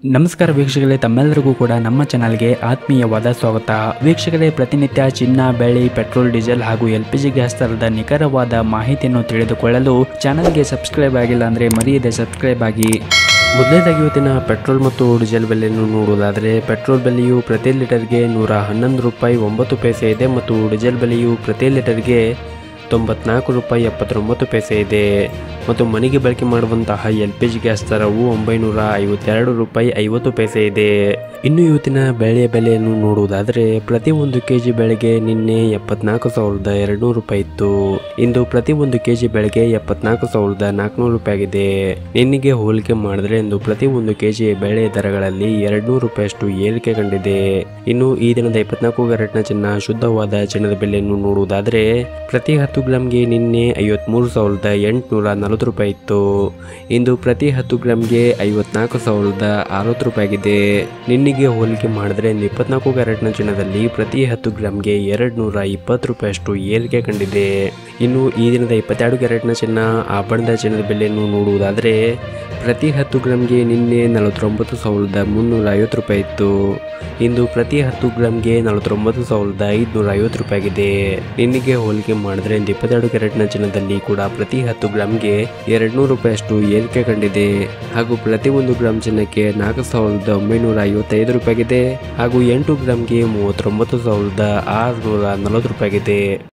ನಮಸ್ಕಾರ ವೀಕ್ಷಕರೇ ತಮ್ಮೆಲ್ಲರಿಗೂ ಕೂಡ ನಮ್ಮ ಚಾನಲ್ಗೆ ಆತ್ಮೀಯವಾದ ಸ್ವಾಗತ ವೀಕ್ಷಕರೇ ಪ್ರತಿನಿತ್ಯ ಚಿನ್ನ ಬೆಳ್ಳಿ ಪೆಟ್ರೋಲ್ ಡೀಸೆಲ್ ಹಾಗೂ ಎಲ್ ಪಿ ಜಿ ಗ್ಯಾಸ್ ದರದ ನಿಖರವಾದ ಮಾಹಿತಿಯನ್ನು ತಿಳಿದುಕೊಳ್ಳಲು ಚಾನಲ್ಗೆ ಸಬ್ಸ್ಕ್ರೈಬ್ ಆಗಿಲ್ಲ ಅಂದರೆ ಮರೆಯದೆ ಸಬ್ಸ್ಕ್ರೈಬ್ ಆಗಿ ಮೊದಲನೇದಾಗಿ ಇವತ್ತಿನ ಪೆಟ್ರೋಲ್ ಮತ್ತು ಡೀಸೆಲ್ ಬೆಲೆಯನ್ನು ನೋಡುವುದಾದರೆ ಪೆಟ್ರೋಲ್ ಬೆಲೆಯು ಪ್ರತಿ ಲೀಟರ್ಗೆ ನೂರ ಹನ್ನೊಂದು ರೂಪಾಯಿ ಒಂಬತ್ತು ಪೈಸೆ ಇದೆ ಮತ್ತು ಡೀಸೆಲ್ ಬೆಲೆಯು ಪ್ರತಿ ಲೀಟರ್ಗೆ ತೊಂಬತ್ನಾಲ್ಕು ರೂಪಾಯಿ ಎಪ್ಪತ್ತೊಂಬತ್ತು ಪೈಸೆ ಇದೆ ಮತ್ತು ಮನೆಗೆ ಬಳಕೆ ಮಾಡುವಂತಹ ಎಲ್ ಪಿ ಜಿ ಗ್ಯಾಸ್ ದರವು ಒಂಬೈನೂರ ಐವತ್ತೆರಡು ರೂಪಾಯಿ ಐವತ್ತು ಪೈಸೆ ಇದೆ ಇನ್ನು ಇವತ್ತಿನ ಬೆಳೆಯ ಬೆಲೆಯನ್ನು ನೋಡುವುದಾದರೆ ಪ್ರತಿ ಒಂದು ಕೆ ಜಿ ಬೆಳೆಗೆ ನಿನ್ನೆ ಎಪ್ಪತ್ನಾಲ್ಕು ಸಾವಿರದ ಎರಡುನೂರು ರೂಪಾಯಿ ಇತ್ತು ಇಂದು ಪ್ರತಿ ಒಂದು ಕೆ ಜಿ ಬೆಳೆಗೆ ಎಪ್ಪತ್ನಾಲ್ಕು ಸಾವಿರದ ನಾಲ್ಕುನೂರು ರೂಪಾಯಿ ಆಗಿದೆ ನಿನ್ನೆಗೆ ಹೋಲಿಕೆ ಮಾಡಿದ್ರೆ ಇಂದು ಪ್ರತಿ ಒಂದು ಕೆ ಜಿ ಬೆಳೆ ದರಗಳಲ್ಲಿ ಎರಡುನೂರು ರೂಪಾಯಿಯಷ್ಟು ಏರಿಕೆ ಕಂಡಿದೆ ಇನ್ನು ಈ ದಿನದ ಇಪ್ಪತ್ನಾಲ್ಕು ಕ್ಯಾರೆಟ್ನ ಚಿನ್ನ ಶುದ್ಧವಾದ ಚಿನ್ನದ ಬೆಲೆಯನ್ನು ನೋಡುವುದಾದರೆ ಪ್ರತಿ ಹತ್ತು ಗ್ರಾಮ್ಗೆ ನಿನ್ನೆ ಐವತ್ಮೂರು ಸಾವಿರದ ಎಂಟುನೂರ ನಲವತ್ತು ರೂಪಾಯಿ ಇತ್ತು ಇಂದು ಪ್ರತಿ ಹತ್ತು ಗ್ರಾಮ್ಗೆ ಐವತ್ನಾಲ್ಕು ಸಾವಿರದ ಅರವತ್ತು ರೂಪಾಯಿ ಆಗಿದೆ ನಿನ್ನೆಗೆ ಹೋಲಿಕೆ ಮಾಡಿದ್ರೆ ಇಂದು ಇಪ್ಪತ್ನಾಲ್ಕು ಕ್ಯಾರೆಟ್ನ ಚಿನ್ನದಲ್ಲಿ ಪ್ರತಿ ಹತ್ತು ಗ್ರಾಮ್ಗೆ ಎರಡು ನೂರ ಇಪ್ಪತ್ತು ರೂಪಾಯಿಯಷ್ಟು ಏರಿಕೆ ಕಂಡಿದೆ ಇನ್ನು ಈ ದಿನದ ಇಪ್ಪತ್ತೆರಡು ಕ್ಯಾರೆಟ್ನ ಚಿನ್ನ ಆಭರಣದ ಚಿನ್ನದ ಬೆಲೆಯನ್ನು ನೋಡುವುದಾದರೆ ಪ್ರತಿ ಹತ್ತು ಗ್ರಾಮ್ಗೆ ನಿನ್ನೆ ನಲವತ್ತೊಂಬತ್ತು ಸಾವಿರದ ಮುನ್ನೂರ ಐವತ್ತು ರೂಪಾಯಿ ಇತ್ತು ಇಂದು ಪ್ರತಿ ಹತ್ತು ಗ್ರಾಮ್ಗೆ ನಲವತ್ತೊಂಬತ್ತು ಸಾವಿರದ ಐದುನೂರ ಐವತ್ತು ರೂಪಾಯಿ ಆಗಿದೆ ನಿನ್ನೆಗೆ ಹೋಲಿಕೆ ಮಾಡಿದ್ರೆ ಇಂದು ಇಪ್ಪತ್ತೆರಡು ಕ್ಯಾರೆಟ್ನ ಚಿನ್ನದಲ್ಲಿ ಕೂಡ ಪ್ರತಿ ಹತ್ತು ಗ್ರಾಮ್ಗೆ ಎರಡು ನೂರು ರೂಪಾಯಿಯಷ್ಟು ಏರಿಕೆ ಕಂಡಿದೆ ಹಾಗೂ ಪ್ರತಿ ಒಂದು ಗ್ರಾಮ್ ಚಿನ್ನಕ್ಕೆ ನಾಲ್ಕು ಸಾವಿರದ ಒಂಬೈನೂರ ಐವತ್ತೈದು ರೂಪಾಯಿ ಆಗಿದೆ ಹಾಗೂ ಎಂಟು ಗ್ರಾಮ್ಗೆ ಮೂವತ್ತೊಂಬತ್ತು ಸಾವಿರದ ಆರುನೂರ ನಲವತ್ತು ರೂಪಾಯಿ ಆಗಿದೆ